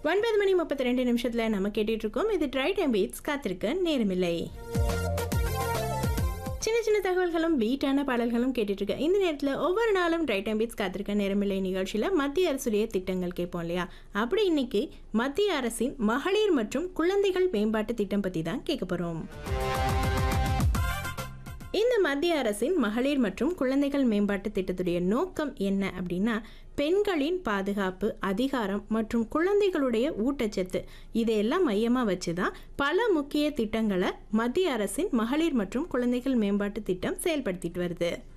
ஒன்பது மணி முப்பத்தி ரெண்டு நிமிஷத்தில் நம்ம கேட்டுட்டு இருக்கோம் இது ட்ரை டைம் பீட்ஸ் காத்திருக்க நேரமில்லை சின்ன சின்ன தகவல்களும் பீட்டான பாடல்களும் கேட்டுட்டு இருக்க இந்த நேரத்தில் ஒவ்வொரு நாளும் ட்ரை டைம் பீட்ஸ் காத்திருக்க நேரமில்லை நிகழ்ச்சியில் மத்திய அரசுடைய திட்டங்கள் கேட்போம் இல்லையா அப்படி இன்னைக்கு மத்திய அரசின் மகளிர் மற்றும் குழந்தைகள் மேம்பாட்டு திட்டம் பற்றி தான் கேட்க போகிறோம் இந்த மத்திய அரசின் மகளிர் மற்றும் குழந்தைகள் மேம்பாட்டு திட்டத்துடைய நோக்கம் என்ன அப்படின்னா பெண்களின் பாதுகாப்பு அதிகாரம் மற்றும் குழந்தைகளுடைய ஊட்டச்சத்து இதையெல்லாம் மையமாக வச்சு தான் பல முக்கிய திட்டங்களை மத்திய அரசின் மகளிர் மற்றும் குழந்தைகள் மேம்பாட்டு திட்டம் செயல்படுத்திட்டு வருது